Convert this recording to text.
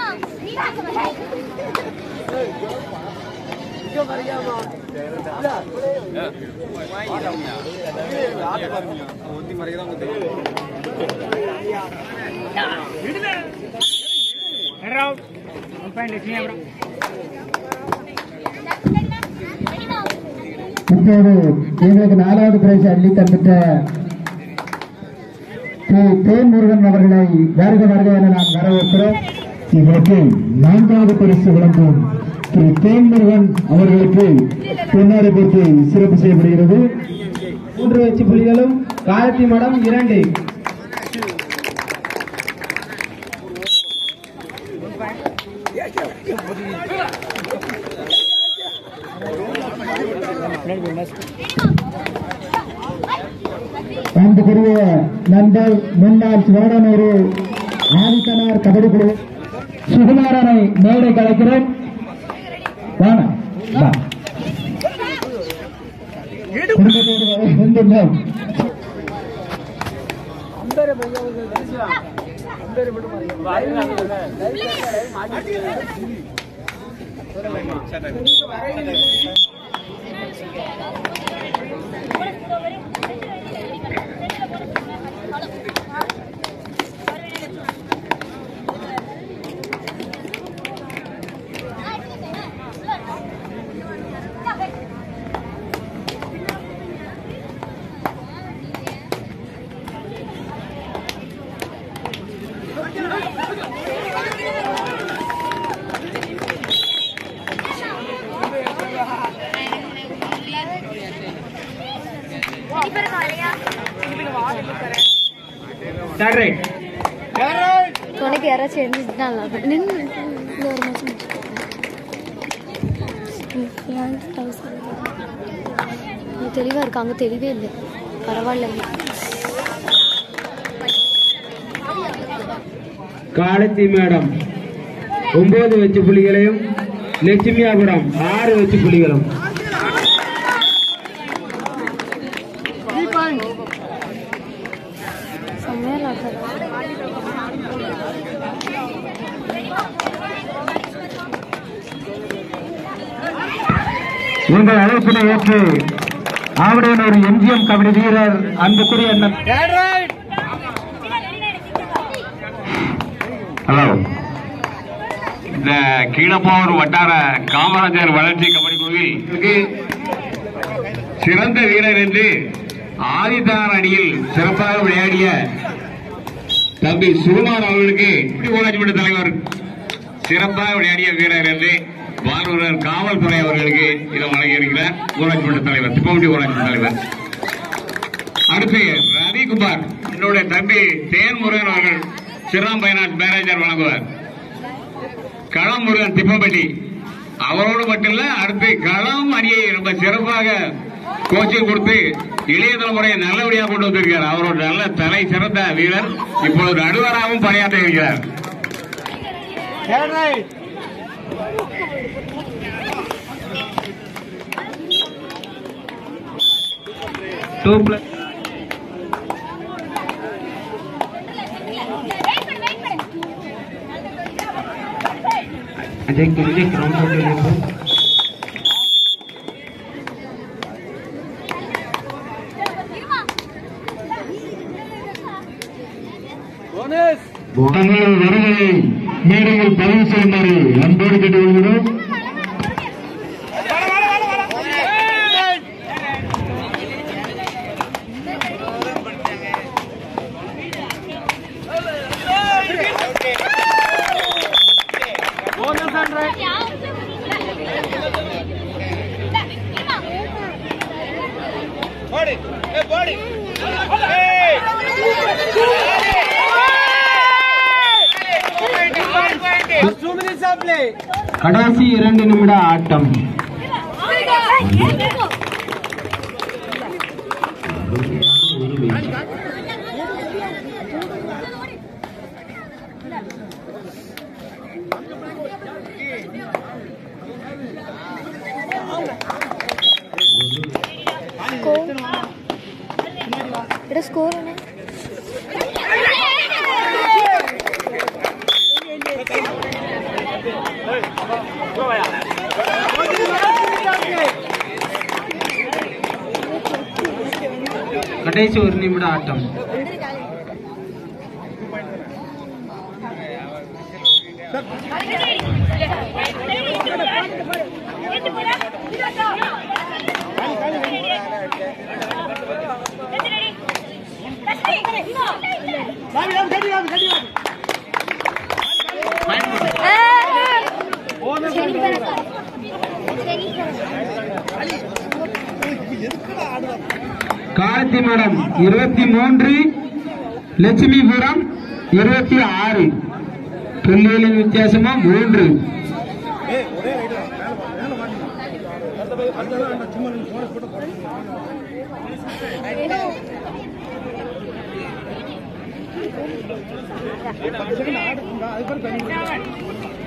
இப்போது எங்களுக்கு நாலாவது பிரைஸ் அள்ளி தந்துட்ட திரு தேன் முருகன் அவர்களை வருக வருக என நான் வரவேற்கிறோம் எங்களுக்கு நான்காவது பரிசு வழங்கும் திரு தேன் முருகன் அவர்களுக்கு பொன்னாடை போட்டு சிறப்பு செய்யப்படுகிறது மூன்று வெற்றி புலிகளும் காயத்தி மடம் இரண்டு அன்புக்குரிய நண்பர் முன்னாள் சிவாடனூர் ஆதித்தனார் கபடி குழு சுகுமாரனை மேடை கலைக்கிறேன் வாங்க வா. குடும்பத்தோடு வந்துள்ளோம் துணைக்கு யாராச்சும் இருந்துச்சுன்னா நல்லா இருக்கும். நின்னு இந்த ஒரு மாசம் தெளிவா இருக்காங்க தெளிவே இல்லை பரவாயில்ல காலத்தி மேடம் ஒன்பது வெற்றி புலிகளையும் லட்சுமியாபுரம் ஆறு வெற்றி புலிகளும் செம்மையா விளாட்றாரு. எங்கள் அழைப்பினை ஏற்று ஆவடையனூர் எம்ஜிஎம் கபடி வீரர் அன்புக்குரிய அண்ணன் ஹலோ இந்த கீழப்பாவூர் வட்டார காமராஜர் வளர்ச்சி கபடி குழுவில் சிறந்த வீரர் என்று ஆதித்தார் அணியில் சிறப்பாக விளையாடிய தம்பி சுகுமார் அவர்களுக்கு ஊராட்சி மன்ற தலைவர் சிறப்பாக விளையாடிய வீரர் என்று பாரூரர் காவல்துறை அவர்களுக்கு இதை வழங்கியிருக்கிறார் ஊராட்சி மன்ற தலைவர் திப்பவண்டி ஊராட்சி மன்ற தலைவர் அடுத்து ரவிக்குமார் என்னுடைய தம்பி தேன் முருகன் அவர்கள் சிறாம் பயனாட் மேனேஜர் வழங்குவார் களம் முருகன் திப்பப்பட்டி அவரோடு மட்டும் இல்ல அடுத்து களம் அணியை ரொம்ப சிறப்பாக கோச்சிங் கொடுத்து இளைய தலைமுறையை நல்லபடியாக கொண்டு வந்திருக்கிறார் அவரோட நல்ல தலை சிறந்த வீரர் இப்பொழுது நடுவராகவும் பணியாற்ற இருக்கிறார் two plus Ajay Vijay ground தங்களது வருகையை மேடையில் பதிவு செய்யுமாறு அன்போடு கேட்டுக்கொள்கிறோம் கடைசி இரண்டு நிமிட ஆட்டம் ஸ்கோர் ഇവിടെ സ്കോർ ആണ് கடைசி ஒரு நிமிட ஆட்டம் காலத்தி மடம் இருபத்தி மூன்று லட்சுமிபுரம் இருபத்தி ஆறு புள்ளிகளின் வித்தியாசமா மூன்று ஆ